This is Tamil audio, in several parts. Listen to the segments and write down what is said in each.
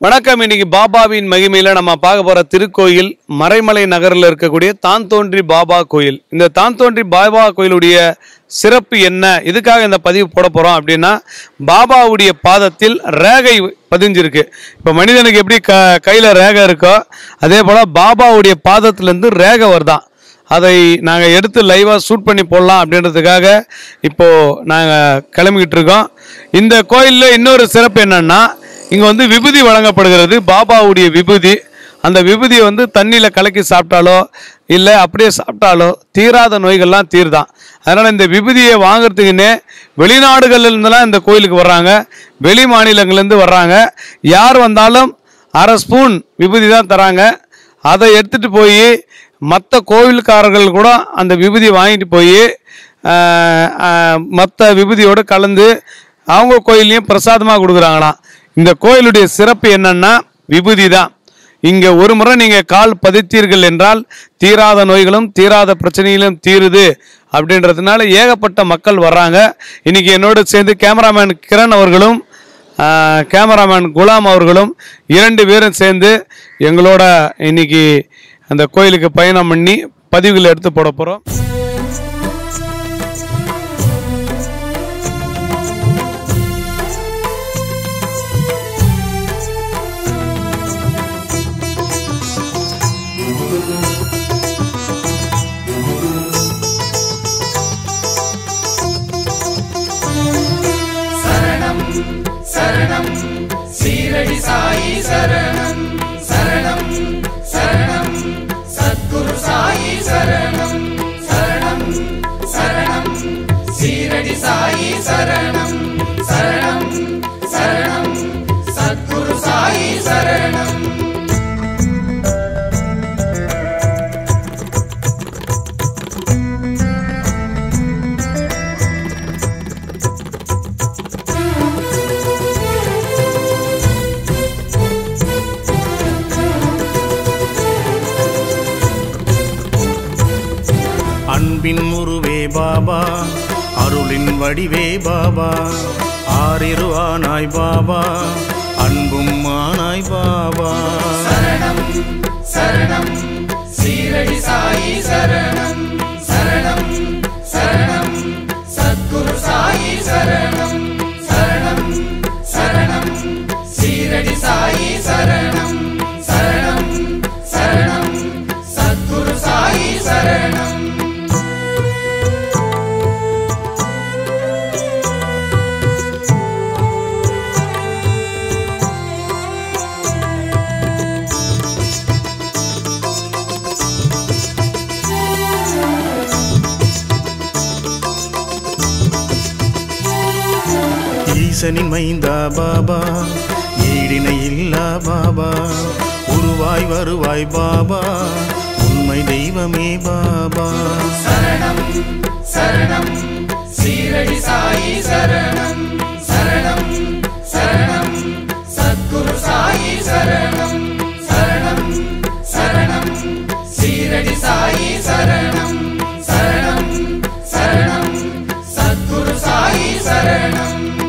வணக்கம் இன்னைக்கு பாபாவின் மகிமையில நம்ம பார்க்க போற திருக்கோயில் மறைமலை நகரில் இருக்கக்கூடிய தான் தோன்றி பாபா கோயில் இந்த தான் தோன்றி பாபா கோயிலுடைய சிறப்பு என்ன இதுக்காக இந்த பதிவு போட போறோம் அப்படின்னா பாபாவுடைய பாதத்தில் ரேகை பதிஞ்சிருக்கு இப்போ மனிதனுக்கு எப்படி க கையில் ரேகை இருக்கோ அதே போல் பாபாவுடைய பாதத்திலேருந்து ரேகை வருதான் அதை நாங்கள் எடுத்து லைவாக ஷூட் பண்ணி போடலாம் அப்படின்றதுக்காக இப்போது நாங்கள் கிளம்பிக்கிட்டு இருக்கோம் இந்த கோயிலில் இன்னொரு சிறப்பு என்னன்னா இங்கே வந்து விபூதி வழங்கப்படுகிறது பாபாவுடைய விபூதி அந்த விபூதியை வந்து தண்ணியில் கலக்கி சாப்பிட்டாலோ இல்லை அப்படியே சாப்பிட்டாலோ தீராத நோய்கள்லாம் தீர்தான் அதனால் இந்த விபூதியை வாங்குறதுக்குன்னே வெளிநாடுகள்ல இருந்தெல்லாம் இந்த கோயிலுக்கு வர்றாங்க வெளி மாநிலங்கள்லேருந்து வர்றாங்க யார் வந்தாலும் அரை ஸ்பூன் விபூதி தான் தராங்க அதை எடுத்துகிட்டு போய் மற்ற கோவில்காரர்கள் கூட அந்த விபூதி வாங்கிட்டு போய் மற்ற விபூதியோடு கலந்து அவங்க கோயிலையும் பிரசாதமாக கொடுக்குறாங்களாம் இந்த கோயிலுடைய சிறப்பு என்னன்னா விபூதி தான் இங்கே ஒரு முறை நீங்கள் கால் பதித்தீர்கள் என்றால் தீராத நோய்களும் தீராத பிரச்சனைகளும் தீருது அப்படின்றதுனால ஏகப்பட்ட மக்கள் வர்றாங்க இன்னைக்கு என்னோடு சேர்ந்து கேமராமேன் கிரண் அவர்களும் ஆஹ், கேமராமேன் குலாம் அவர்களும் இரண்டு பேரும் சேர்ந்து எங்களோட இன்னைக்கு அந்த கோயிலுக்கு பயணம் பண்ணி பதிவுகளை எடுத்து போட போகிறோம் சரணம் சரணம் சீரடி சாயி சரணம் சரணம் சரணம் சத்குரு சாயி சரணம் சரணம் சரணம் சீரடி சாயி சரணம் சரணம் சரணம் சத்குரு சாயி சரணம் அன்பின் முருவே பாபா அருளின் வடிவே பாபா ஆறிரு ஆனாய் பாபா அன்பும் ஆனாய் பாபா சரணம் சரணம் சீரடி சாயி சரணம் சரணம் சரணம் சத்குரு சாயி சரணம் சரணம் சரணம் சீரடி சாயி சரணம் சரணம் சரணம் சத்குரு சாயி சரணம் ஈசனின் மைந்தா பாபா ஈடினை இல்லா பாபா உருவாய் வருவாய் பாபா உண்மை தெய்வமே பாபா சரணம் சரணம் சீரடி சாயி சரணம் சரணம் சரணம் சத்குரு சாயி சரணம் சரணம் சரணம் சீரடி சாயி சரணம் சரணம் சரணம் சத்குரு சாயி சரணம்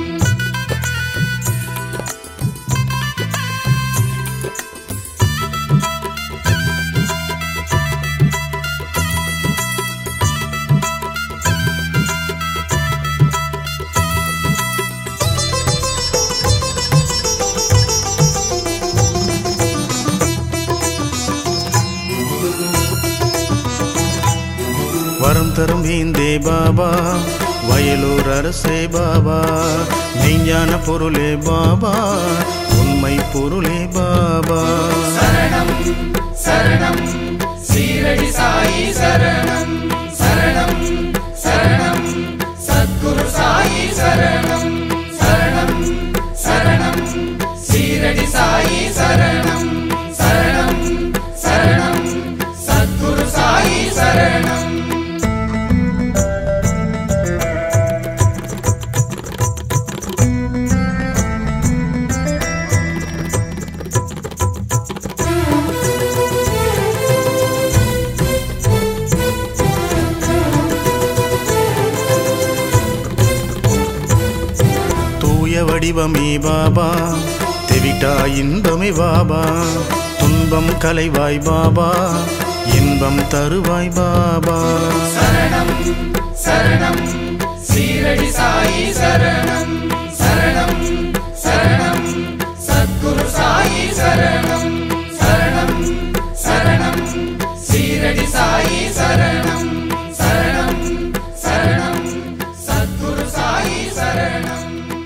வரம் தரும் வேந்தே பாபா வயலூர் அரசே பாபா மெய்ஞான பொருளே பாபா உண்மை பொருளே பாபா சரணம் சரணம் சீரடி சாயி சரணம் சரணம் சரணம் சத்குரு சாயி சரணம் சரணம் சரணம் சீரடி சாயி சரணம் சரணம் சரணம் சத்குரு சாயி சரணம் தூய வடிவமே பாபா கைவிட்டா இன்பமே பாபா துன்பம் கலைவாய் பாபா இன்பம் தருவாய் பாபா சரணம் சரணம் சீரடி சாயி சரணம் சரணம் சரணம் சத்குரு சாயி சரணம் சரணம் சரணம் சீரடி சாயி சரணம் சரணம் சரணம் சத்குரு சாயி சரணம்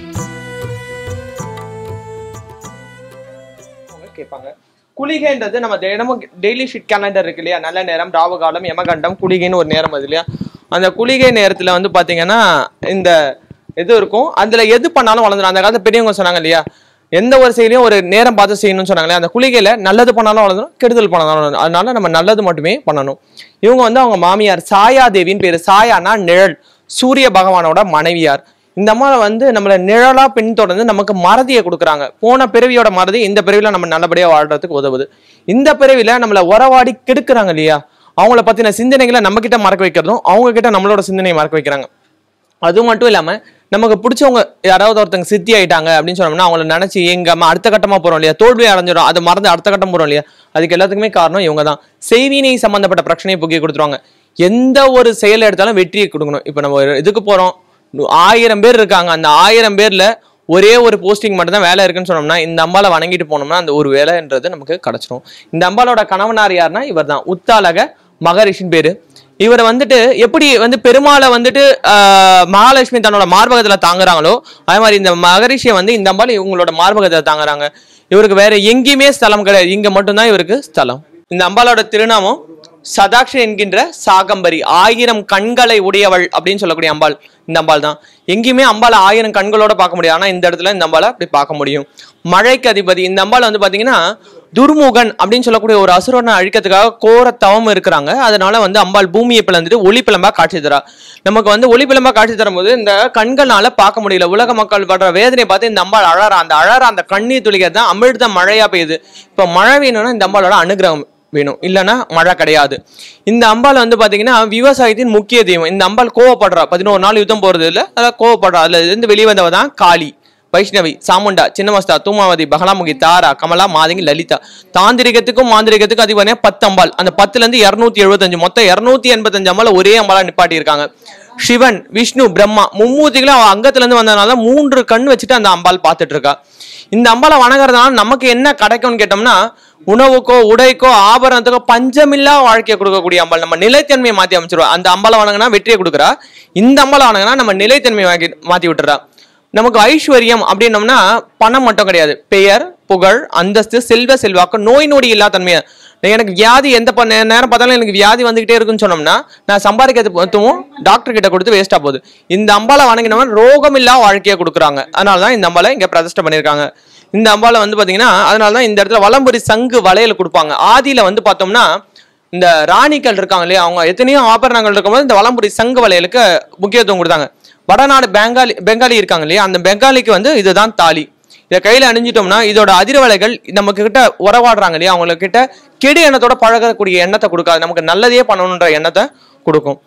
அவங்க கேட்பாங்க குளிகைன்றது நம்ம தினமும் டெய்லி ஷீட் கேலண்டர் இருக்கு இல்லையா நல்ல நேரம் ராவு காலம் யமகண்டம் குளிகைன்னு ஒரு நேரம் அது இல்லையா அந்த குளிகை நேரத்துல வந்து பாத்தீங்கன்னா இந்த இது இருக்கும் அதுல எது பண்ணாலும் வளர்ந்துடும் அந்த காலத்துல பெரியவங்க சொன்னாங்க இல்லையா எந்த ஒரு செயலையும் ஒரு நேரம் பார்த்து செய்யணும்னு சொன்னாங்க இல்லையா அந்த குளிகையில நல்லது பண்ணாலும் வளர்ந்துடும் கெடுதல் பண்ணாலும் வளர்ந்துடும் அதனால நம்ம நல்லது மட்டுமே பண்ணணும் இவங்க வந்து அவங்க மாமியார் சாயா தேவின்னு பேரு சாயானா நிழல் சூரிய பகவானோட மனைவியார் இந்த அம்மா வந்து நம்மள நிழலா பின்தொடர்ந்து நமக்கு மறதியை கொடுக்குறாங்க போன பிறவியோட மறதி இந்த பிறவில நம்ம நல்லபடியா வாழ்றதுக்கு உதவுது இந்த பிறவில நம்மள உறவாடி கெடுக்குறாங்க இல்லையா அவங்கள பத்தின சிந்தனைகளை நம்ம கிட்ட மறக்க வைக்கிறதும் அவங்க கிட்ட நம்மளோட சிந்தனையை மறக்க வைக்கிறாங்க அது மட்டும் இல்லாம நமக்கு பிடிச்சவங்க யாராவது ஒருத்தங்க சித்தி ஆயிட்டாங்க அப்படின்னு சொன்னோம்னா அவங்கள நினைச்சு எங்காம அடுத்த கட்டமா போறோம் இல்லையா தோல்வி அடைஞ்சிடும் அதை மறந்து அடுத்த கட்டம் போறோம் இல்லையா அதுக்கு எல்லாத்துக்குமே காரணம் இவங்க தான் செய்வினை சம்பந்தப்பட்ட பிரச்சனையை புக்கிய கொடுத்துருவாங்க எந்த ஒரு செயல் எடுத்தாலும் வெற்றியை கொடுக்கணும் இப்போ நம்ம ஒரு இதுக்கு போறோம் நு- ஆயிரம் பேர் இருக்காங்க அந்த ஆயிரம் பேர்ல ஒரே ஒரு போஸ்டிங் மட்டும் தான் வேலை இருக்குன்னு சொன்னோம்னா இந்த அம்பாலை வணங்கிட்டு போனோம்னா அந்த ஒரு வேலைன்றது நமக்கு கிடைச்சிரும் இந்த அம்பாலோட கணவனார் யாருன்னா இவர் தான் உத்தாலக மகரிஷின் பேரு இவர் வந்துட்டு எப்படி வந்து பெருமாளை வந்துட்டு ஆஹ், மகாலட்சுமி தன்னோட மார்பகத்துல தாங்குறாங்களோ அதே மாதிரி இந்த மகரிஷியை வந்து இந்த அம்பாள் இவங்களோட மார்பகத்துல தாங்குறாங்க இவருக்கு வேற எங்கேயுமே ஸ்தலம் கிடையாது இங்க மட்டும்தான் இவருக்கு ஸ்தலம் இந்த அம்பாலோட திருநாமம் சதாக்ஷி என்கின்ற சாகம்பரி ஆயிரம் கண்களை உடையவள் அப்படின்னு சொல்லக்கூடிய அம்பாள் இந்த அம்பாள் தான் எங்கேயுமே அம்பாளை ஆயிரம் கண்களோட பார்க்க முடியும் ஆனா இந்த இடத்துல இந்த அம்பாளை அப்படி பார்க்க முடியும் மழைக்கு அதிபதி இந்த அம்பாள் வந்து பாத்தீங்கன்னா துர்முகன் அப்படின்னு சொல்லக்கூடிய ஒரு அசுரனை அழிக்கிறதுக்காக கோர தவம் இருக்கிறாங்க அதனால வந்து அம்பாள் பூமியை பிளந்துட்டு ஒளி பிளம்பா காட்சி தரா நமக்கு வந்து ஒளி பிளம்பா காட்சி தரும்போது இந்த கண்களால பார்க்க முடியல உலக மக்கள் படுற வேதனையை பார்த்து இந்த அம்பாள் அழறா அந்த அழற அந்த கண்ணீர் துளிகள் தான் அமிர்த மழையா பெய்யுது இப்போ மழை வேணும்னா இந்த அம்பாளோட அனுகிரகம் வேணும் இல்லைன்னா மழை கிடையாது இந்த அம்பாள் வந்து பாத்தீங்கன்னா விவசாயத்தின் முக்கிய தெய்வம் இந்த அம்பாள் கோவப்படுறா பதினோரு நாள் யுத்தம் போறது இல்ல அதான் கோவப்படுறா அதுல இருந்து வெளியே வந்தவ தான் காளி வைஷ்ணவி சாமுண்டா சின்னமஸ்தா தூமாவதி பகலாமுகி தாரா கமலா மாதங்கி லலிதா தாந்திரிகத்துக்கும் மாந்திரிகத்துக்கும் அதிபதியா பத்து அம்பாள் அந்த பத்துல இருந்து இருநூத்தி எழுபத்தஞ்சு மொத்தம் இருநூத்தி எண்பத்தஞ்சு அம்பாள் ஒரே அம்பாளா நிப்பாட்டி இருக்காங்க சிவன் விஷ்ணு பிரம்மா மும்மூர்த்திகளும் அவன் அங்கத்துல இருந்து வந்ததுனால மூன்று கண் வச்சுட்டு அந்த அம்பாள் பார்த்துட்டு இருக்கா இந்த அம்பாளை வணங்குறதுனால நமக்கு என்ன கிடைக்கும்னு கேட்டோம்னா உணவுக்கோ உடைக்கோ ஆபரணத்துக்கோ பஞ்சமில்லா வாழ்க்கையை கொடுக்கக்கூடிய அம்பாள் நம்ம நிலைத்தன்மையை மாத்தி அமைச்சிருவா அந்த அம்பாளை வணங்கினா வெற்றியை கொடுக்குறா இந்த அம்பாளை வணங்கினா நம்ம நிலைத்தன்மையை வாங்கி மாத்தி விட்டுறா நமக்கு ஐஸ்வர்யம் அப்படின்னோம்னா பணம் மட்டும் கிடையாது பெயர் புகழ் அந்தஸ்து செல்வ செல்வாக்கு நோய் நொடி இல்லா தன்மையை எனக்கு வியாதி எந்த ப- நே- நேரம் பார்த்தாலும் எனக்கு வியாதி வந்துகிட்டே இருக்குன்னு சொன்னோம்னா நான் சம்பாதிக்கிறது மொத்தமும் டாக்டர் கிட்ட கொடுத்து வேஸ்டா போகுது இந்த அம்பாலை வணங்கினவன் ரோகம் இல்லா வாழ்க்கையை கொடுக்குறாங்க அதனால தான் இந்த அம்பாலை இங்க பிரதிஷ்டை பண்ணியிருக்காங்க இந்த அம்பாலை வந்து பாத்தீங்கன்னா அதனால தான் இந்த இடத்துல வலம்புரி சங்கு வளையல் கொடுப்பாங்க ஆதியில வந்து பார்த்தோம்னா இந்த ராணிகள் இருக்காங்க இல்லையா அவங்க எத்தனையோ ஆபரணங்கள் இருக்கும்போது இந்த வலம்புரி சங்கு வளையலுக்கு முக்கியத்துவம் கொடுத்தாங்க வடநாடு பெங்காலி பெங்காலி இருக்காங்க இல்லையா அந்த பெங்காலிக்கு வந்து இதுதான் தாலி இதை கையில அணிஞ்சிட்டோம்னா இதோட அதிர்வலைகள் நம்ம கிட்ட உறவாடுறாங்க இல்லையா அவங்க கிட்ட கெடு எண்ணத்தோட பழகக்கூடிய எண்ணத்தை கொடுக்காது நமக்கு நல்லதே பண்ணணுன்ற எண்ணத்தை கொடுக்கும்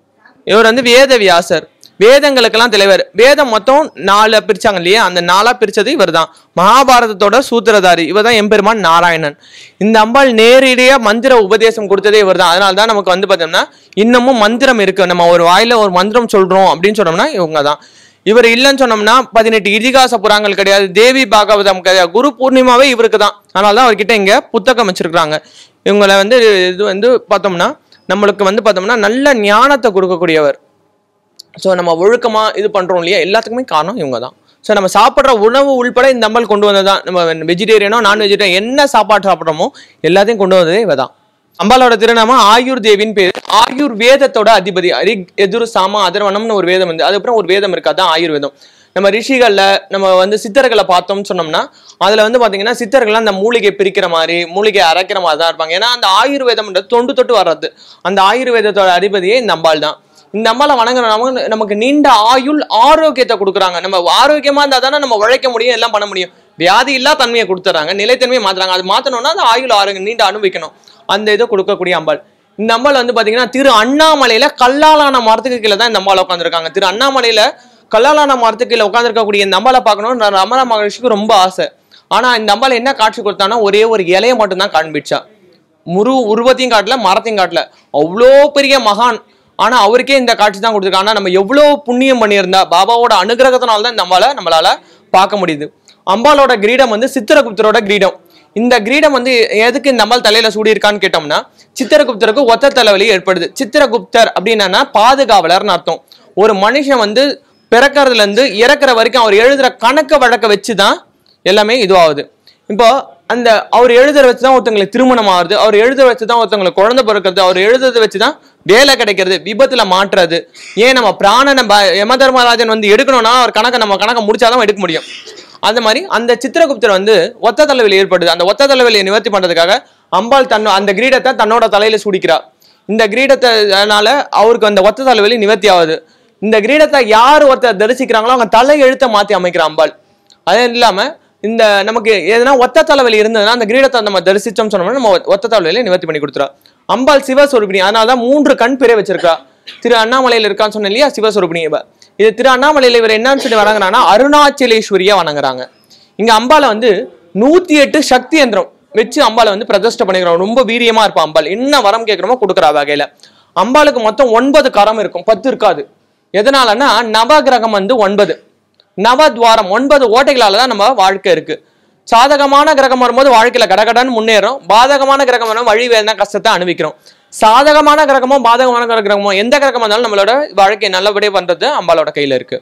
இவர் வந்து வேத வியாசர் வேதங்களுக்கெல்லாம் தலைவர் வேதம் மொத்தம் நாலு பிரிச்சாங்க இல்லையா அந்த நாலா பிரிச்சது இவர் தான் மகாபாரதத்தோட சூத்திரதாரி இவர் தான் எம்பெருமான் நாராயணன் இந்த அம்பாள் நேரடியா மந்திர உபதேசம் கொடுத்ததே இவர் தான் அதனால தான் நமக்கு வந்து பார்த்தோம்னா இன்னமும் மந்திரம் இருக்கு நம்ம ஒரு வாயில ஒரு மந்திரம் சொல்றோம் அப்படின்னு சொன்னோம்னா இவங்க தான் இவர் இல்லைன்னு சொன்னோம்னா பதினெட்டு இதிகாச புறாங்கள் கிடையாது தேவி பாகவதம் கிடையாது குரு பூர்ணிமாவே இவருக்கு தான் அதனால தான் அவர்கிட்ட இங்க புத்தகம் வச்சிருக்காங்க இவங்களை வந்து இது வந்து பார்த்தோம்னா நம்மளுக்கு வந்து பார்த்தோம்னா நல்ல ஞானத்தை கொடுக்கக்கூடியவர் ஸோ நம்ம ஒழுக்கமா இது பண்றோம் இல்லையா எல்லாத்துக்குமே காரணம் இவங்க தான் ஸோ நம்ம சாப்பிட்ற உணவு உள்பட இந்த அம்பாள் கொண்டு வந்தது தான் நம்ம வெஜிடேரியனோ நான் வெஜிடேரியன் என்ன சாப்பாடு சாப்பிட்றோமோ எல்லாத்தையும் கொண்டு வந்ததே இவ தான் அம்பாலோட திருநாமம் ஆயுர் தேவின் பேர் ஆயுர் வேதத்தோட அதிபதி ரிக் எதிர் சாம அதர்வனம்னு ஒரு வேதம் வந்து அதுக்கப்புறம் ஒரு வேதம் இருக்கு அதான் ஆயுர்வேதம் நம்ம ரிஷிகள்ல நம்ம வந்து சித்தர்களை பார்த்தோம்னு சொன்னோம்னா அதுல வந்து பாத்தீங்கன்னா சித்தர்கள் அந்த மூலிகை பிரிக்கிற மாதிரி மூலிகை அரைக்கிற மாதிரி தான் இருப்பாங்க ஏன்னா அந்த ஆயுர்வேதம்ன்றது தொண்டு தொட்டு வர்றது அந்த ஆயுர்வேதத்தோட அதிபதியே இந்த அம்பாள் தான் இந்த அம்மாவை வணங்குறவங்க நமக்கு நீண்ட ஆயுள் ஆரோக்கியத்தை கொடுக்குறாங்க நம்ம ஆரோக்கியமா இருந்தா தானே நம்ம உழைக்க முடியும் எல்லாம் பண்ண முடியும் வியாதி இல்லா தன்மையை கொடுத்துறாங்க நிலைத்தன்மையை மாத்துறாங்க அது மாத்தணும்னா அந்த ஆயுள் ஆரோக்கியம் நீண்ட அனுபவிக்கணும் அந்த இதை கொடுக்கக்கூடிய அம்பாள் இந்த அம்பாள் வந்து பாத்தீங்கன்னா திரு அண்ணாமலையில கல்லாலான மரத்துக்கு கீழே தான் இந்த அம்பாள் உட்காந்துருக்காங்க திரு அண்ணாமலையில கல்லாலான மரத்துக்கு கீழே உட்காந்துருக்கக்கூடிய இந்த அம்பாளை பார்க்கணும்னு ரமண மகர்ஷிக்கு ரொம்ப ஆசை ஆனா இந்த அம்பாள் என்ன காட்சி கொடுத்தான்னா ஒரே ஒரு இலையை மட்டும்தான் காண்பிச்சா முரு உருவத்தையும் காட்டல மரத்தையும் காட்டல அவ்வளோ பெரிய மகான் ஆனா அவருக்கே இந்த காட்சி தான் கொடுத்துருக்காங்க ஆனா நம்ம எவ்வளோ புண்ணியம் பண்ணியிருந்தா பாபாவோட அனுகிரகத்தினால தான் இந்த அம்பாளை நம்மளால பார்க்க முடியுது அம்பாளோட கிரீடம் வந்து சித்திரகுப்தரோட கிரீடம் இந்த கிரீடம் வந்து எதுக்கு இந்த அம்பாள் தலையில சூடியிருக்கான்னு கேட்டோம்னா சித்திரகுப்தருக்கு ஒத்த தலைவலி ஏற்படுது சித்திரகுப்தர் அப்படின்னா பாதுகாவலர்னு அர்த்தம் ஒரு மனுஷன் வந்து பிறக்கறதுல இருந்து இறக்குற வரைக்கும் அவர் எழுதுற கணக்கு வழக்க வச்சு தான் எல்லாமே இதுவாகுது இப்போ அந்த அவர் எழுதுற வச்சு தான் ஒருத்தங்களுக்கு திருமணம் ஆகுது அவர் எழுத வச்சு தான் ஒருத்தங்களுக்கு குழந்தை பிறக்கிறது அவர் எழுதுறத வச்சு தான் வேலை கிடைக்கிறது விபத்துல மாட்டுறது ஏன் நம்ம பிராணனை ப- யம தர்மராஜன் வந்து எடுக்கணும்னா அவர் கணக்கை நம்ம கணக்கை முடிச்சாதான் எடுக்க முடியும் அந்த மாதிரி அந்த சித்திரகுப்தர் வந்து ஒத்த தலைவலி ஏற்படுது அந்த ஒத்த தலைவலியை நிவர்த்தி பண்றதுக்காக அம்பாள் தன்னோ அந்த கிரீடத்தை தன்னோட தலையில சூடிக்கிறா இந்த கிரீடத்தினால அவருக்கு அந்த ஒத்த தலைவலி நிவர்த்தி ஆகுது இந்த கிரீடத்தை யார் ஒருத்தர் தரிசிக்கிறாங்களோ அவங்க தலை எழுத்தை மாத்தி அமைக்கிற அம்பாள் அது இல்லாம இந்த நமக்கு எதனா ஒத்த தலைவலி இருந்ததுன்னா அந்த கிரீடத்தை நம்ம தரிசிச்சோம் சொன்னோம்னா நம்ம ஒத்த தலைவலியை நிவர்த்தி பண்ணி கொடுத்துறா அம்பாள் சிவஸ்வரூபிணி அதனால தான் மூன்று கண் பிறை வச்சிருக்கா திரு அண்ணாமலையில இருக்கான்னு சொன்னேன் இல்லையா சிவஸ்வரூபிணி இவ இது திரு அண்ணாமலையில இவர் என்னன்னு சொல்லி வணங்குறாங்கன்னா அருணாச்சலேஸ்வரியா வணங்குறாங்க இங்க அம்பாளை வந்து நூத்தி எட்டு சக்தி யந்திரம் வச்சு அம்பாளை வந்து பிரதிஷ்டை பண்ணிக்கிறோம் ரொம்ப வீரியமா இருப்பா அம்பாள் என்ன வரம் கேட்கிறோமோ கொடுக்குறா வகையில அம்பாளுக்கு மொத்தம் ஒன்பது கரம் இருக்கும் பத்து இருக்காது எதனாலன்னா நவகிரகம் வந்து ஒன்பது நவத்வாரம் ஒன்பது ஓட்டைகளால தான் நம்ம வாழ்க்கை இருக்கு சாதகமான கிரகம் வரும்போது வாழ்க்கையில கடகடன்னு முன்னேறும் பாதகமான கிரகம் வரும் வழி வேதனை கஷ்டத்தை அனுபவிக்கிறோம் சாதகமான கிரகமோ பாதகமான கிரகமோ எந்த கிரகமா இருந்தாலும் நம்மளோட வாழ்க்கையை நல்லபடியா பண்றது அம்பாளோட கையில இருக்கு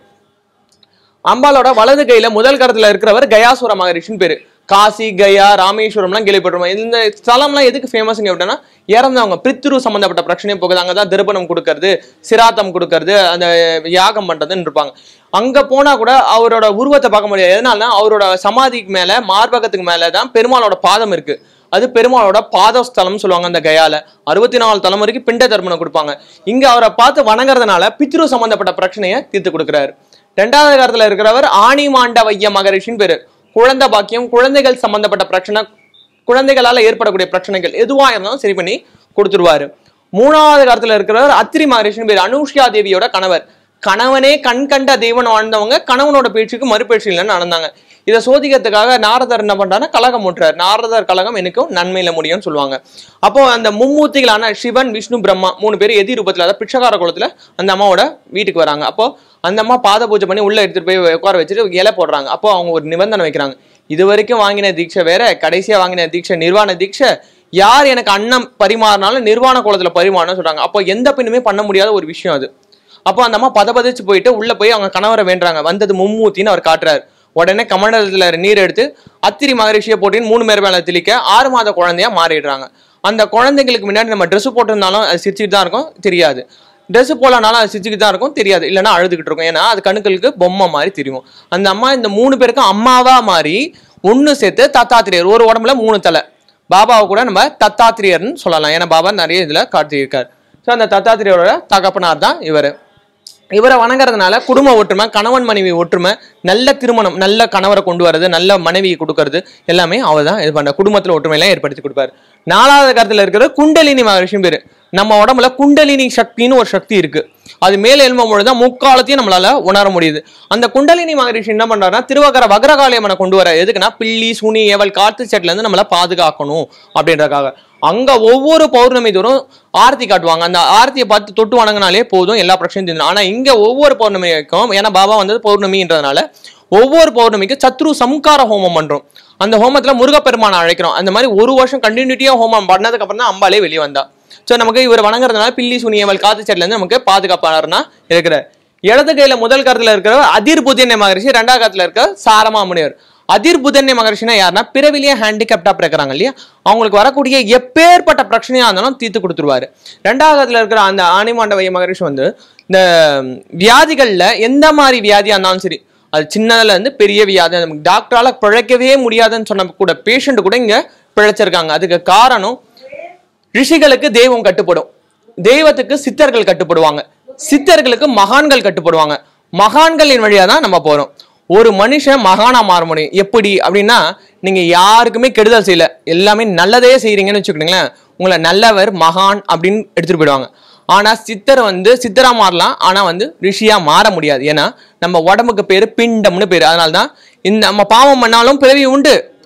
அம்பாளோட வலது கையில முதல் கரத்துல இருக்கிறவர் கயாசுர மகரிஷின்னு பேரு காசி கயா ராமேஸ்வரம்லாம் கேள்விப்பட்டிருப்போம் இந்த ஸ்தலம்லாம் எதுக்கு ஃபேமஸ்ங்க அப்படின்னா இறந்தவங்க பித்ரு சம்பந்தப்பட்ட பிரச்சனை போகுது அங்கே தான் திருப்பணம் கொடுக்கறது சிராத்தம் கொடுக்கறது அந்த யாகம் பண்றதுன்னு இருப்பாங்க அங்க போனா கூட அவரோட உருவத்தை பார்க்க முடியாது எதனாலனா அவரோட சமாதிக்கு மேல மார்பகத்துக்கு மேல தான் பெருமாளோட பாதம் இருக்கு அது பெருமாளோட பாதஸ்தலம்னு சொல்லுவாங்க அந்த கயால அறுபத்தி நாலு தலைமுறைக்கு பிண்ட தர்ப்பணம் கொடுப்பாங்க இங்க அவரை பார்த்து வணங்குறதுனால பித்ரு சம்பந்தப்பட்ட பிரச்சனையை தீர்த்து கொடுக்குறாரு ரெண்டாவது காலத்துல இருக்கிறவர் ஆணி மாண்டவைய மகரிஷின்னு பேரு குழந்தை பாக்கியம் குழந்தைகள் சம்பந்தப்பட்ட பிரச்சனை குழந்தைகளால ஏற்படக்கூடிய பிரச்சனைகள் எதுவா இருந்தாலும் சரி பண்ணி கொடுத்துருவாரு மூணாவது காலத்துல இருக்கிறவர் அத்திரி மகரிஷின்னு பேர் அனுஷ்யா தேவியோட கணவர் கணவனே கண் கண்ட தெய்வன் வாழ்ந்தவங்க கணவனோட பேச்சுக்கு மறுபேச்சு இல்லைன்னு நடந்தாங்க இதை சோதிக்கிறதுக்காக நாரதர் என்ன பண்றாருன்னா கழகம் ஊட்டுறாரு நாரதர் கழகம் எனக்கும் நன்மையில முடியும்னு சொல்லுவாங்க அப்போ அந்த மும்மூர்த்திகளான சிவன் விஷ்ணு பிரம்மா மூணு பேர் எதி ரூபத்துல அதாவது பிச்சைக்கார குலத்துல அந்த அம்மாவோட வீட்டுக்கு வராங்க அப்போ அந்த அம்மா பாத பூஜை பண்ணி உள்ள எடுத்துட்டு போய் உட்கார வச்சுட்டு இலை போடுறாங்க அப்போ அவங்க ஒரு நிபந்தனை வைக்கிறாங்க இது வரைக்கும் வாங்கின தீட்சை வேற கடைசியா வாங்கின தீட்சை நிர்வாண தீட்சை யார் எனக்கு அன்னம் பரிமாறினாலும் நிர்வாண குலத்துல பரிமாறணும்னு சொல்றாங்க அப்போ எந்த பெண்ணுமே பண்ண முடியாத ஒரு விஷயம் அது அப்போ அந்த அம்மா பதபதிச்சு போயிட்டு உள்ள போய் அவங்க கணவரை வேண்டுறாங்க வந்தது மும்மூத்தின்னு அவர் காட்டுறாரு உடனே கமண்டலத்துல நீர் எடுத்து அத்திரி மகரிஷியை போட்டின்னு மூணு பேர் மேல தெளிக்க ஆறு மாத குழந்தையா மாறிடுறாங்க அந்த குழந்தைங்களுக்கு முன்னாடி நம்ம ட்ரெஸ் போட்டிருந்தாலும் அது சிரிச்சுட்டு தான் இருக்கும் தெரியாது ட்ரெஸ் போலனாலும் அது சிரிச்சுக்கிட்டு தான் இருக்கும் தெரியாது இல்லைன்னா அழுதுகிட்டு இருக்கும் ஏன்னா அது கணுக்களுக்கு பொம்மை மாதிரி தெரியும் அந்த அம்மா இந்த மூணு பேருக்கும் அம்மாவா மாறி ஒன்று சேர்த்து தத்தாத்திரியர் ஒரு உடம்புல மூணு தலை பாபாவை கூட நம்ம தத்தாத்திரியர்னு சொல்லலாம் ஏன்னா பாபா நிறைய இதுல காட்டியிருக்கார் ஸோ அந்த தத்தாத்திரியரோட தகப்பனார் தான் இவர் இவரை வணங்குறதுனால குடும்ப ஒற்றுமை கணவன் மனைவி ஒற்றுமை நல்ல திருமணம் நல்ல கணவரை கொண்டு வர்றது நல்ல மனைவியை கொடுக்கறது எல்லாமே அவர் தான் இது பண்ண குடும்பத்தில் ஒற்றுமையெல்லாம் ஏற்படுத்தி கொடுப்பாரு நாலாவது காலத்தில் இருக்கிற குண்டலினி மகரிஷியும் பேரு நம்ம உடம்புல குண்டலினி சக்தின்னு ஒரு சக்தி இருக்கு அது மேல எழும்பும் பொழுது தான் முக்காலத்தையும் நம்மளால உணர முடியுது அந்த குண்டலினி மகரிஷி என்ன பண்றாருன்னா திருவகர வக்ரகாளியம்மனை கொண்டு வர எதுக்குன்னா பில்லி சுனி ஏவல் காத்து செட்ல இருந்து நம்மள பாதுகாக்கணும் அப்படின்றதுக்காக அங்க ஒவ்வொரு பௌர்ணமி தோறும் ஆரத்தி காட்டுவாங்க அந்த ஆரத்தியை பார்த்து தொட்டு வணங்கினாலே போதும் எல்லா பிரச்சனையும் தீர்ந்துடும் ஆனா இங்க ஒவ்வொரு பௌர்ணமிக்கும் ஏன்னா பாபா வந்தது பௌர்ணமின்றதுனால ஒவ்வொரு பௌர்ணமிக்கு சத்ரு சம்கார ஹோமம் பண்றோம் அந்த ஹோமத்துல முருகப்பெருமானை அழைக்கிறோம் அந்த மாதிரி ஒரு வருஷம் கண்டினியூட்டியா ஹோமம் பண்ணதுக்கு அப்புறம் தான் அம்பாலே வெளியே வந்தா ஸோ நமக்கு இவர் வணங்குறதுனால பில்லி சுனியமல் காத்து செட்ல இருந்து நமக்கு பாதுகாப்பாளர்னா இருக்கிறார் இடது கையில முதல் கருத்துல இருக்கிற அதிர் புதன்ய மகரிஷி ரெண்டாவது கருத்துல இருக்க சாரமா முனிவர் அதிர் புதன்ய மகரிஷினா யாருன்னா பிறவிலேயே ஹேண்டிகேப்டா பிறக்கிறாங்க இல்லையா அவங்களுக்கு வரக்கூடிய எப்பேற்பட்ட பிரச்சனையா இருந்தாலும் தீர்த்து கொடுத்துருவாரு ரெண்டாவது கருத்துல இருக்கிற அந்த ஆணிமாண்டவைய மகரிஷி வந்து இந்த வியாதிகள்ல எந்த மாதிரி வியாதியா இருந்தாலும் சரி அது சின்னதுல இருந்து பெரிய வியாதி நமக்கு டாக்டரால பிழைக்கவே முடியாதுன்னு சொன்ன கூட பேஷண்ட் கூட இங்க பிழைச்சிருக்காங்க அதுக்கு காரணம் ரிஷிகளுக்கு தெய்வம் கட்டுப்படும் தெய்வத்துக்கு சித்தர்கள் கட்டுப்படுவாங்க சித்தர்களுக்கு மகான்கள் கட்டுப்படுவாங்க மகான்களின் வழியா தான் நம்ம போறோம் ஒரு மனுஷன் மகானா மாற முடியும் எப்படி அப்படின்னா நீங்க யாருக்குமே கெடுதல் செய்யல எல்லாமே நல்லதே செய்றீங்கன்னு வச்சுக்கிட்டீங்களேன் உங்களை நல்லவர் மகான் அப்படின்னு எடுத்துட்டு போயிடுவாங்க ஆனா சித்தர் வந்து சித்தரா மாறலாம் ஆனா வந்து ரிஷியா மாற முடியாது ஏன்னா நம்ம உடம்புக்கு பேரு பிண்டம்னு பேரு அதனால தான் இந்த நம்ம பாவம் பண்ணாலும் பிறவி உண்டு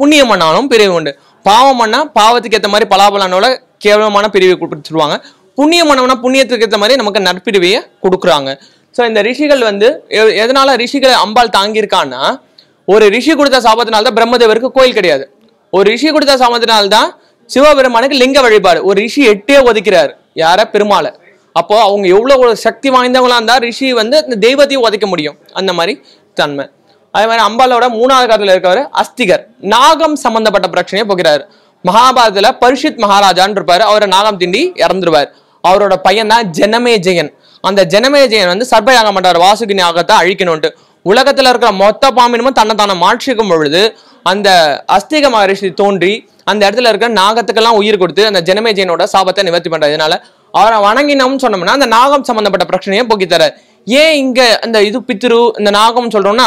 புண்ணியம் பண்ணாலும் பிரிவு உண்டு பாவம் பண்ணா பாவத்துக்கு ஏற்ற மாதிரி பலாபலனோட கேவலமான பிரிவை கொடுத்துருவாங்க புண்ணியம் பண்ணோம்னா புண்ணியத்துக்கு ஏற்ற மாதிரி நமக்கு நற்பிரிவையை கொடுக்குறாங்க ஸோ இந்த ரிஷிகள் வந்து எ- எதனால ரிஷிகளை அம்பாள் தாங்கியிருக்கான்னா ஒரு ரிஷி கொடுத்த சாபத்தினால தான் பிரம்மதேவருக்கு கோயில் கிடையாது ஒரு ரிஷி கொடுத்த சாபத்தினால தான் சிவபெருமானுக்கு லிங்க வழிபாடு ஒரு ரிஷி எட்டே ஒதுக்கிறாரு யார பெருமாளை அப்போ அவங்க எவ்வளவு ஒரு சக்தி வாய்ந்தவங்களா இருந்தா ரிஷி வந்து இந்த தெய்வத்தையும் உதைக்க முடியும் அந்த மாதிரி தன்மை அதே மாதிரி அம்பாலோட மூணாவது காலத்துல இருக்கவர் அஸ்திகர் நாகம் சம்பந்தப்பட்ட பிரச்சனையை போகிறாரு மகாபாரதத்துல பரிஷித் மகாராஜான்னு இருப்பாரு அவரை நாகம் திண்டி இறந்துருவார் அவரோட பையன் தான் ஜனமேஜயன் அந்த ஜனமேஜயன் வந்து சர்பயாகம் பண்றாரு வாசுகி யாகத்தை அழிக்கணும்ட்டு உலகத்துல இருக்கிற மொத்த பாம்பினமும் தன்னை தானே மாற்றிக்கும் பொழுது அந்த அஸ்திக மகரிஷி தோன்றி அந்த இடத்துல இருக்கிற நாகத்துக்கெல்லாம் உயிர் கொடுத்து அந்த ஜனமேஜயனோட சாபத்தை நிவர்த்தி பண்றாரு இதனால அவரை வணங்கினோம்னு சொன்னோம்னா அந்த நாகம் சம்பந்தப்பட்ட பிரச்சனையை போக்கி தரார் ஏன் இங்க அந்த இது பித்ரு இந்த நாகம் சொல்றோம்னா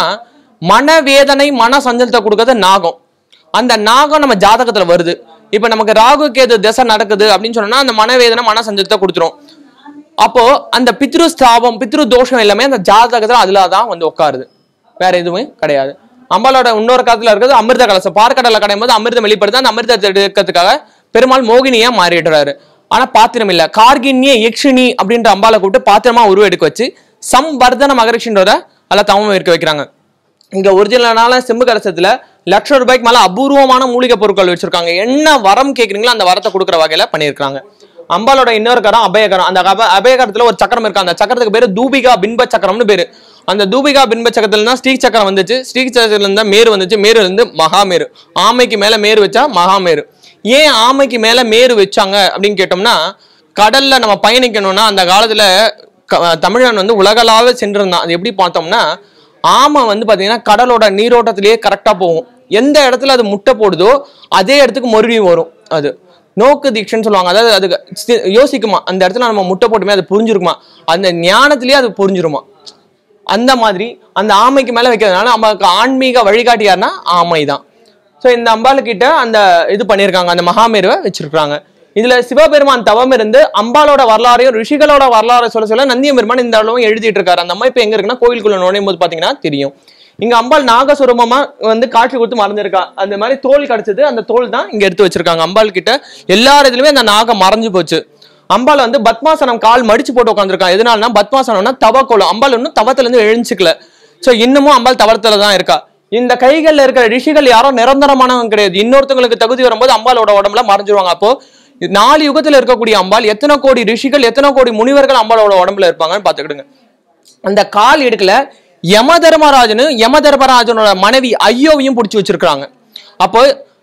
மனவேதனை மன சஞ்சலத்தை கொடுக்கறது நாகம் அந்த நாகம் நம்ம ஜாதகத்துல வருது இப்ப நமக்கு ராகு கேது திசை நடக்குது அப்படின்னு சொன்னோம்னா அந்த மனவேதனை மன சஞ்சலத்தை கொடுத்துரும் அப்போ அந்த பித்ரு ஸ்தாபம் பித்ரு தோஷம் எல்லாமே அந்த ஜாதகத்துல அதுல தான் வந்து உட்காருது வேற எதுவுமே கிடையாது அம்பாலோட இன்னொரு காலத்துல இருக்கிறது அமிர்த கலசம் பார்க்கடலை கடையும் போது அமிர்தம் வெளிப்படுது அந்த அமிர்தத்தை எடுக்கிறதுக்காக பெருமாள் மோகினியா மாறிடுறாரு ஆனா பாத்திரம் இல்ல கார்கின்ய யக்ஷினி அப்படின்ற அம்பாலை கூப்பிட்டு பாத்திரமா உருவ எடுக்க வச்சு சம்வர்தன மகரிஷின்றத அதில் தவம் இருக்க வைக்கிறாங்க இங்க ஒரிஜினலான செம்பு கலசத்துல லட்சம் ரூபாய்க்கு மேல அபூர்வமான மூலிகை பொருட்கள் வச்சிருக்காங்க என்ன வரம் கேக்குறீங்களோ அந்த வரத்தை கொடுக்குற வகையில பண்ணியிருக்காங்க அம்பாலோட இன்னொரு கரம் அபயகரம் அந்த அப அபயகரத்துல ஒரு சக்கரம் இருக்கு அந்த சக்கரத்துக்கு பேரு தூபிகா பின்ப சக்கரம்னு பேரு அந்த தூபிகா பின்ப சக்கரத்துல தான் ஸ்ரீ சக்கரம் வந்துச்சு ஸ்ரீ சக்கரத்துல இருந்தா மேரு வந்துச்சு மேரு இருந்து மகாமேரு ஆமைக்கு மேல மேரு வச்சா மகாமேரு ஏன் ஆமைக்கு மேல மேரு வச்சாங்க அப்படின்னு கேட்டோம்னா கடல்ல நம்ம பயணிக்கணும்னா அந்த காலத்துல க- தமிழன் வந்து உலகளாவ சென்றிருந்தான் அது எப்படி பார்த்தோம்னா ஆமை வந்து பாத்தீங்கன்னா கடலோட நீரோட்டத்திலேயே கரெக்டா போகும் எந்த இடத்துல அது முட்டை போடுதோ அதே இடத்துக்கு மறுபடியும் வரும் அது நோக்கு தீட்சைன்னு சொல்லுவாங்க அதாவது அது சி- யோசிக்குமா அந்த இடத்துல நம்ம முட்டை போட்டுமே அது புரிஞ்சிருக்குமா அந்த ஞானத்திலேயே அது புரிஞ்சிருமா அந்த மாதிரி அந்த ஆமைக்கு மேல வைக்கிறதுனால நமக்கு ஆன்மீக வழிகாட்டி யாருன்னா ஆமை தான் ஸோ இந்த அம்பாளு கிட்ட அந்த இது பண்ணியிருக்காங்க அந்த மகாமேருவை வச்சிருக்காங்க இதுல சிவபெருமான் தவம் இருந்து அம்பாலோட வரலாறையும் ரிஷிகளோட வரலாறை சொல்ல சொல்ல நந்திய பெருமான் இந்த அளவும் எழுதிட்டு இருக்காரு அந்த அம்மா இப்ப எங்க இருக்குன்னா கோயிலுக்குள்ள நுழையும் போது பாத்தீங்கன்னா தெரியும் இங்க அம்பாள் நாகஸ்வரூபமா வந்து காட்சி கொடுத்து மறந்துருக்கா அந்த மாதிரி தோல் கிடைச்சது அந்த தோல் தான் இங்க எடுத்து வச்சிருக்காங்க அம்பாள் கிட்ட எல்லா இதுலயுமே அந்த நாகம் மறைஞ்சு போச்சு அம்பாள் வந்து பத்மாசனம் கால் மடிச்சு போட்டு உட்காந்துருக்கான் எதனாலனா பத்மாசனம்னா தவக்கோலம் அம்பாள் இன்னும் தவத்துல இருந்து எழுஞ்சிக்கல சோ இன்னமும் அம்பாள் தவத்துல தான் இருக்கா இந்த கைகள்ல இருக்கிற ரிஷிகள் யாரும் நிரந்தரமானவங்க கிடையாது இன்னொருத்தவங்களுக்கு தகுதி வரும்போது அம்பாளோட உடம்புல மறைஞ்சிருவாங்க அப்போ நாலு யுகத்துல இருக்கக்கூடிய அம்பாள் எத்தனை கோடி ரிஷிகள் எத்தனை கோடி முனிவர்கள் அம்பாளோட உடம்புல இருப்பாங்கன்னு பாத்துக்கிடுங்க அந்த கால் இடுக்குல யம தர்மராஜனு யம தர்மராஜனோட மனைவி ஐயோவையும் பிடிச்சி வச்சிருக்காங்க அப்போ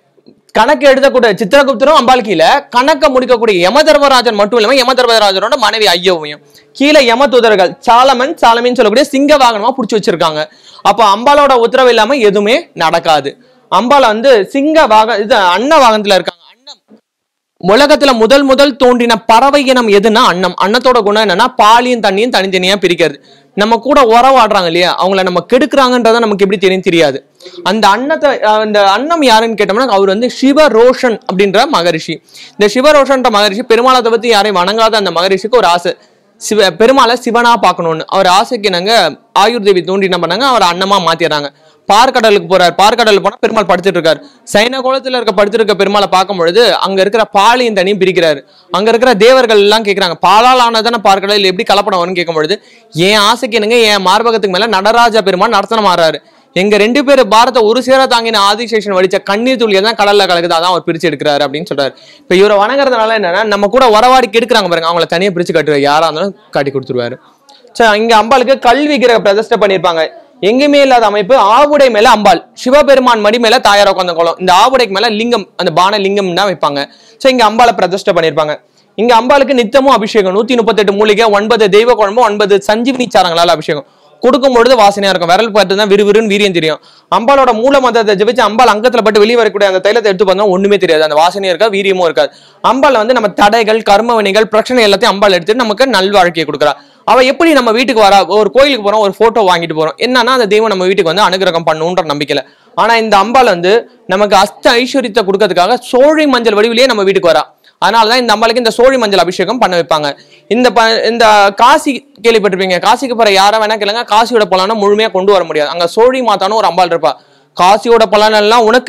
கணக்கு எழுதக்கூடிய சித்திரகுப்தரும் அம்பாள் கீழே கணக்க முடிக்கக்கூடிய யம தர்மராஜன் மட்டும் இல்லாம யம தர்மராஜனோட மனைவி ஐயோவையும் கீழே யம தூதர்கள் சாலமன் சாலமின்னு சொல்லக்கூடிய சிங்க வாகனமா பிடிச்சி வச்சிருக்காங்க அப்போ அம்பாளோட உத்தரவு இல்லாம எதுவுமே நடக்காது அம்பாள் வந்து சிங்க வாக இது அன்ன வாகனத்துல இருக்காங்க அன்னம் உலகத்துல முதல் முதல் தோன்றின பறவை இனம் எதுன்னா அன்னம் அன்னத்தோட குணம் என்னன்னா பாலியும் தண்ணியும் தனித்தனியா பிரிக்கிறது நம்ம கூட உறவாடுறாங்க இல்லையா அவங்கள நம்ம கெடுக்குறாங்கன்றத நமக்கு எப்படி தெரியும் தெரியாது அந்த அன்னத்தை அஹ், இந்த அன்னம் யாருன்னு கேட்டோம்னா அவர் வந்து சிவரோஷன் அப்படின்ற மகரிஷி இந்த சிவரோஷன்ற மகரிஷி பெருமாளை பத்தி யாரையும் வணங்காத அந்த மகரிஷிக்கு ஒரு ஆசை சிவ பெருமாளை சிவனா பார்க்கணும்னு அவர் ஆசைக்கு நாங்க ஆயுர் தேவி தோண்டி என்ன பண்ணாங்க அவர் அன்னமா மாத்திடுறாங்க பார்க்கடலுக்கு போறார் பார்க்கடலுக்கு போனா பெருமாள் படுத்துட்டு இருக்காரு சைன கோலத்துல இருக்க படுத்திருக்க பெருமாளை பார்க்கும் பொழுது அங்க இருக்கிற பாலியும் தனியும் பிரிக்கிறாரு அங்க இருக்கிற தேவர்கள் எல்லாம் கேக்குறாங்க பாலால் ஆனதான பார்க்கடல் எப்படி கலப்படம் வரும்னு கேட்கும் பொழுது என் ஆசைக்கு என்னங்க என் மார்பகத்துக்கு மேல நடராஜ பெருமாள் நடத்தனம் ஆறாரு எங்க ரெண்டு பேர் பாரத்தை ஒரு சேர தாங்கின ஆதிசேஷன் வடிச்ச கண்ணீர் துளியை தான் கடல்ல கலக்குது அதான் அவர் பிரிச்சு எடுக்கிறாரு அப்படின்னு சொல்றாரு இப்ப இவரை வணங்குறதுனால என்னன்னா நம்ம கூட உறவாடி கெடுக்குறாங்க பாருங்க அவங்கள தனியா பிரிச்சு கட்டுவாரு யாரா இருந்தாலும் காட்டி கொடுத்துருவாரு சரி இங்க அம்பாளுக்கு கல்வி கிரக பிரதிஷ்டை பண்ணிருப்பாங்க எங்கேயுமே இல்லாத அமைப்பு ஆவுடை மேல அம்பாள் சிவபெருமான் மடி மேல தாயார் உட்காந்த கோலம் இந்த ஆவுடைக்கு மேல லிங்கம் அந்த பான லிங்கம் தான் வைப்பாங்க சோ இங்க அம்பாளை பிரதிஷ்டை பண்ணிருப்பாங்க இங்க அம்பாளுக்கு நித்தமும் அபிஷேகம் நூத்தி முப்பத்தெட்டு மூலிகை ஒன்பது தெய்வ குழம்பு ஒன்பது சஞ்சீவினி சாரங்களால அபிஷேகம் கொடுக்கும் பொழுது வாசனையா இருக்கும் விரல் பார்த்து தான் விறுவிறுன்னு வீரியம் தெரியும் அம்பாலோட மூல மதத்தை ஜெபிச்சு அம்பாள் அங்கத்துல பட்டு வெளியே வரக்கூடிய அந்த தைலத்தை எடுத்து பார்த்தா ஒண்ணுமே தெரியாது அந்த வாசனையும் இருக்கா வீரியமும் இருக்காது அம்பாள் வந்து நம்ம தடைகள் கர்ம வினைகள் பிரச்சனை எல்லாத்தையும் அம்பாள் எடுத்து நமக்கு நல்வாழ்க்கையை கொடுக்குறா அவ எப்படி நம்ம வீட்டுக்கு வரா ஒரு கோயிலுக்கு போறோம் ஒரு போட்டோ வாங்கிட்டு போறோம் என்னன்னா அந்த தெய்வம் நம்ம வீட்டுக்கு வந்து அனுகிரகம் பண்ணுன்ற நம்பிக்கையில ஆனா இந்த அம்பாள் வந்து நமக்கு அஸ்த ஐஸ்வர்யத்தை கொடுக்கறதுக்காக சோழி மஞ்சள் வடிவிலேயே நம்ம வீட்டுக்கு வரா அதனாலதான் இந்த அம்பாளுக்கு இந்த சோழி மஞ்சள் அபிஷேகம் பண்ண வைப்பாங்க இந்த ப இந்த காசி கேள்விப்பட்டிருப்பீங்க காசிக்கு போற யாரா வேணா கேளுங்க காசியோட பலனை முழுமையா கொண்டு வர முடியாது அங்க சோழி மாதான்னு ஒரு அம்பாள் இருப்பா காசியோட பலன் எல்லாம் உனக்கு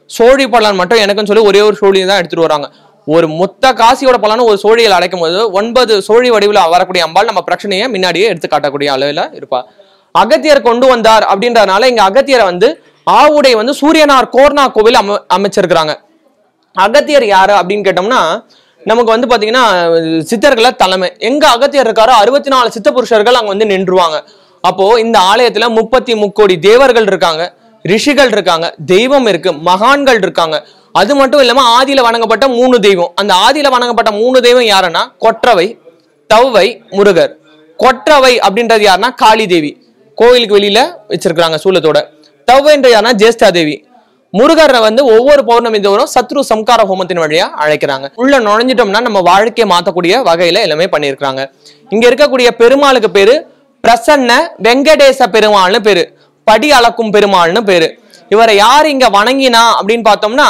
சோழி பலன் மட்டும் எனக்குன்னு சொல்லி ஒரே ஒரு சோழியை தான் எடுத்துட்டு வராங்க ஒரு மொத்த காசியோட பலனும் ஒரு சோழியில் அடைக்கும் போது ஒன்பது சோழி வடிவில் வரக்கூடிய அம்பாள் நம்ம பிரச்சனையை முன்னாடியே எடுத்து காட்டக்கூடிய அளவில் இருப்பா அகத்தியர் கொண்டு வந்தார் அப்படின்றதுனால இங்க அகத்தியரை வந்து ஆவுடை வந்து சூரியனார் கோர்னா கோவில் அம அமைச்சிருக்கிறாங்க அகத்தியர் யாரு அப்படின்னு கேட்டோம்னா நமக்கு வந்து பாத்தீங்கன்னா சித்தர்களை தலைமை எங்க அகத்தியர் இருக்காரோ அறுபத்தி நாலு சித்த புருஷர்கள் அங்க வந்து நின்றுவாங்க அப்போ இந்த ஆலயத்துல முப்பத்தி முக்கோடி தேவர்கள் இருக்காங்க ரிஷிகள் இருக்காங்க தெய்வம் இருக்கு மகான்கள் இருக்காங்க அது மட்டும் இல்லாம ஆதியில வணங்கப்பட்ட மூணு தெய்வம் அந்த ஆதியில வணங்கப்பட்ட மூணு தெய்வம் யாருன்னா கொற்றவை தவ்வை முருகர் கொற்றவை அப்படின்றது யாருன்னா காளி தேவி கோயிலுக்கு வெளியில வச்சிருக்காங்க சூலத்தோட தவ்வைன்ற யாருன்னா ஜேஷ்டா தேவி முருகரை வந்து ஒவ்வொரு பௌர்ணமி தோறும் சத்ரு சம்கார ஹோமத்தின் வழியா அழைக்கிறாங்க உள்ள நுழைஞ்சிட்டோம்னா நம்ம வாழ்க்கையை மாத்தக்கூடிய வகையில எல்லாமே பண்ணியிருக்கிறாங்க இங்க இருக்கக்கூடிய பெருமாளுக்கு பேரு பிரசன்ன வெங்கடேச பெருமாள்னு பேரு படி அளக்கும் பெருமாள்னு பேரு இவரை யார் இங்க வணங்கினா அப்படின்னு பார்த்தோம்னா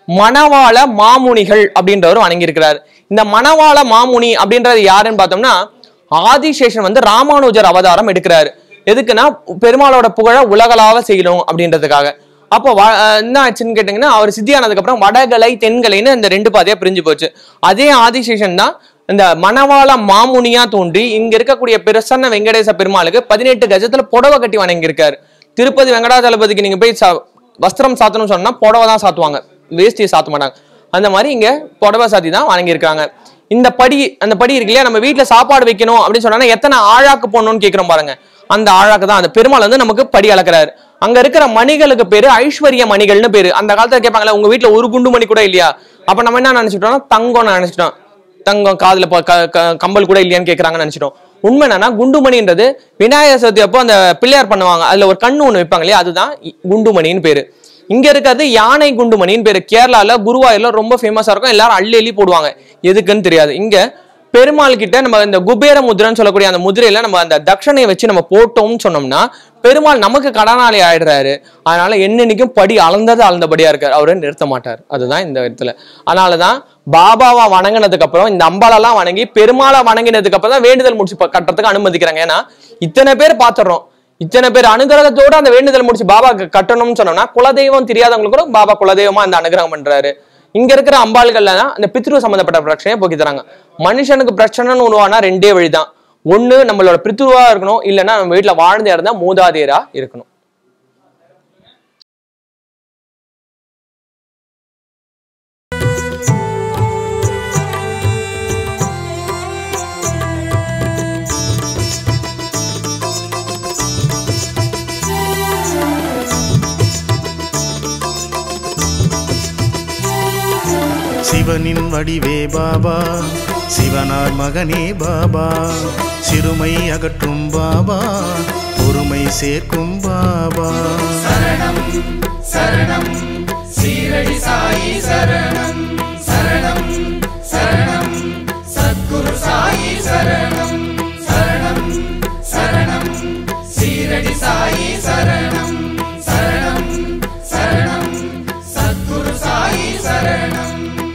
மணவாள மாமுனிகள் அப்படின்றவர் வணங்கியிருக்கிறார் இந்த மணவாள மாமுனி அப்படின்றது யாருன்னு பார்த்தோம்னா ஆதிசேஷன் வந்து ராமானுஜர் அவதாரம் எடுக்கிறாரு எதுக்குன்னா பெருமாளோட புகழ உலகளாவ செய்யணும் அப்படின்றதுக்காக அப்போ வ- அஹ் என்ன ஆச்சுன்னு கேட்டீங்கன்னா அவர் சித்தியானதுக்கு அப்புறம் வடகலை தென்கலைன்னு இந்த ரெண்டு பாதையா பிரிஞ்சு போச்சு அதே ஆதிசேஷன் தான் இந்த மணவாள மாமுனியா தோன்றி இங்க இருக்கக்கூடிய பிரசன்ன வெங்கடேச பெருமாளுக்கு பதினெட்டு கஜத்துல புடவை கட்டி வணங்கியிருக்காரு திருப்பதி வெங்கடாஜலபதிக்கு நீங்க போய் சா- வஸ்திரம் சாத்தணும்னு சொன்னா புடவை தான் சாத்துவாங்க வேஷ்டியை சாத்த மாட்டாங்க அந்த மாதிரி இங்க புடவை சாத்தி தான் வணங்கியிருக்காங்க இந்த படி அந்த படி இருக்கு இல்லையா நம்ம வீட்டுல சாப்பாடு வைக்கணும் அப்படின்னு சொன்னா எத்தனை ஆழாக்கு போடணும்னு கேக்குறோம் பாருங்க அந்த ஆழாக்கு தான் அந்த பெருமாள் வந்து நமக்கு படி அளக்குறாரு அங்க இருக்கிற மணிகளுக்கு பேரு ஐஸ்வர்ய மணிகள்னு பேரு அந்த காலத்துல கேட்பாங்களே உங்க வீட்டுல ஒரு குண்டு மணி கூட இல்லையா அப்ப நம்ம என்ன நினைச்சிட்டோம்னா தங்கம் நினைச்சிட்டோம் தங்கம் காதுல ப- க- க- கம்பல் கூட இல்லையான்னு கேக்குறாங்கன்னு நினைச்சிட்டோம் உண்மை என்னன்னா குண்டுமணின்றது விநாயகர் சதுர்த்தி அப்போ அந்த பிள்ளையார் பண்ணுவாங்க அதுல ஒரு கண்ணு ஒண்ணு வைப்பாங்க இல்லையா அதுதான் இ- குண்டுமணின்னு பேரு இங்க இருக்கிறது யானை குண்டுமணின்னு பேரு கேரளால குருவாயூர்ல ரொம்ப ஃபேமஸா இருக்கும் எல்லாரும் அள்ளி அள்ளி போடுவாங்க எதுக்குன்னு தெரியாது இங்க பெருமாள் கிட்ட நம்ம இந்த குபேர முதிரைன்னு சொல்லக்கூடிய அந்த முதிரையில நம்ம அந்த தட்சணையை வச்சு நம்ம போட்டோம்னு சொன்னோம்னா பெருமாள் நமக்கு கடனாளி ஆயிடுறாரு அதனால என்னன்னைக்கும் படி அளந்தது அளந்தபடியா இருக்காரு அவரை நிறுத்த மாட்டார் அதுதான் இந்த இடத்துல அதனாலதான் பாபாவா வணங்கினதுக்கு அப்புறம் இந்த அம்பாலெல்லாம் வணங்கி பெருமாளை வணங்கினதுக்கு அப்புறம் தான் வேண்டுதல் முடிச்சு ப- கட்டுறதுக்கு அனுமதிக்கிறாங்க ஏன்னா இத்தனை பேர் பாத்துறோம் இத்தனை பேர் அனுகிரகத்தோட அந்த வேண்டுதல் முடிச்சு பாபா க- கட்டணும்னு சொன்னோம்னா குலதெய்வம் தெரியாதவங்களுக்கு கூட பாபா குலதெய்வமா அந்த அனுகிரகம் பண்றாரு இங்க இருக்கிற அம்பாள்கள்ல தான் அந்த பித்ரு சம்பந்தப்பட்ட பிரச்சனையை போக்கி தராங்க மனுஷனுக்கு பிரச்சனைன்னு உருவானா ரெண்டே வழிதான் ஒண்ணு நம்மளோட பித்ருவா இருக்கணும் இல்லைன்னா நம்ம வீட்டுல வாழ்ந்த இருந்தா மூதாதையரா இருக்கணும் சிவனின் வடிவே பாபா சிவனார் மகனே பாபா சிறுமை அகற்றும் பாபா பொறுமை சேர்க்கும் பாபா சரணம் சரணம் சீரடி சாயி சரணம் சரணம் சரணம் சத்குரு சாயி சரணம் சரணம் சரணம் சீரடி சாயி சரணம் சரணம் சரணம் சத்குரு சாயி சரணம்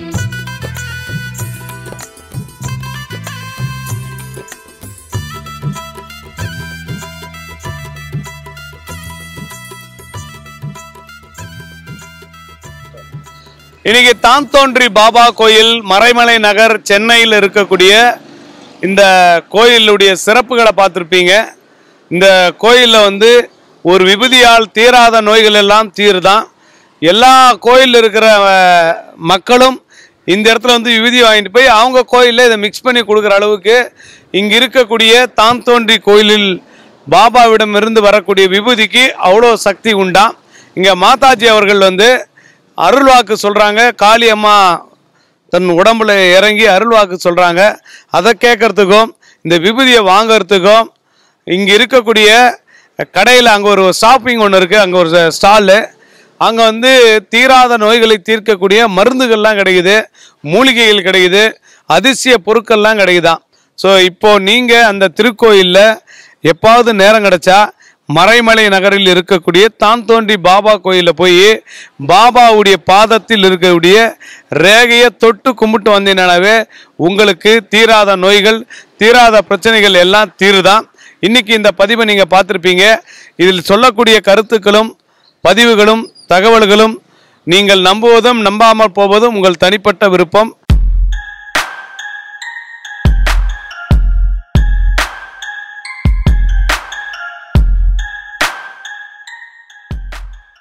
இன்னைக்கு தான் தோன்றி பாபா கோயில் மறைமலை நகர் சென்னையில் இருக்கக்கூடிய இந்த கோயிலுடைய சிறப்புகளை பார்த்துருப்பீங்க இந்த கோயிலில் வந்து ஒரு விபூதியால் தீராத நோய்கள் எல்லாம் தீருதான் எல்லா கோயிலில் இருக்கிற அஹ், மக்களும் இந்த இடத்துல வந்து விபூதி வாங்கிட்டு போய் அவங்க கோயிலில் இதை மிக்ஸ் பண்ணி கொடுக்குற அளவுக்கு இங்கே இருக்கக்கூடிய தான் தோன்றி கோயிலில் பாபாவிடம் இருந்து வரக்கூடிய விபூதிக்கு அவ்வளோ சக்தி உண்டாம் இங்கே மாதாஜி அவர்கள் வந்து அருள்வாக்கு சொல்றாங்க காளி அம்மா தன் உடம்புல இறங்கி அருள்வாக்கு சொல்றாங்க அதை கேட்கறதுக்கும் இந்த விபூதியை வாங்கறதுக்கும் இங்க இருக்கக்கூடிய கடையில் அங்கே ஒரு ஷாப்பிங் ஒன்று இருக்கு அங்கே ஒரு ஸ்டாலு அங்கே வந்து தீராத நோய்களை தீர்க்கக்கூடிய மருந்துகள்லாம் கிடைக்குது மூலிகைகள் கிடைக்குது அதிசய பொருட்கள்லாம் கிடைக்குதாம் ஸோ இப்போ நீங்கள் அந்த திருக்கோயிலில் எப்பாவது நேரம் கிடைச்சா மறைமலை நகரில் இருக்கக்கூடிய தான் தோன்றி பாபா கோயிலில் போய் பாபாவுடைய பாதத்தில் இருக்கக்கூடிய ரேகையை தொட்டு கும்பிட்டு வந்தீங்கன்னாவே உங்களுக்கு தீராத நோய்கள் தீராத பிரச்சனைகள் எல்லாம் தீருதான் இன்னைக்கு இந்த பதிவை நீங்கள் பார்த்துருப்பீங்க இதில் சொல்லக்கூடிய கருத்துக்களும் பதிவுகளும் தகவல்களும் நீங்கள் நம்புவதும் நம்பாமல் போவதும் உங்கள் தனிப்பட்ட விருப்பம்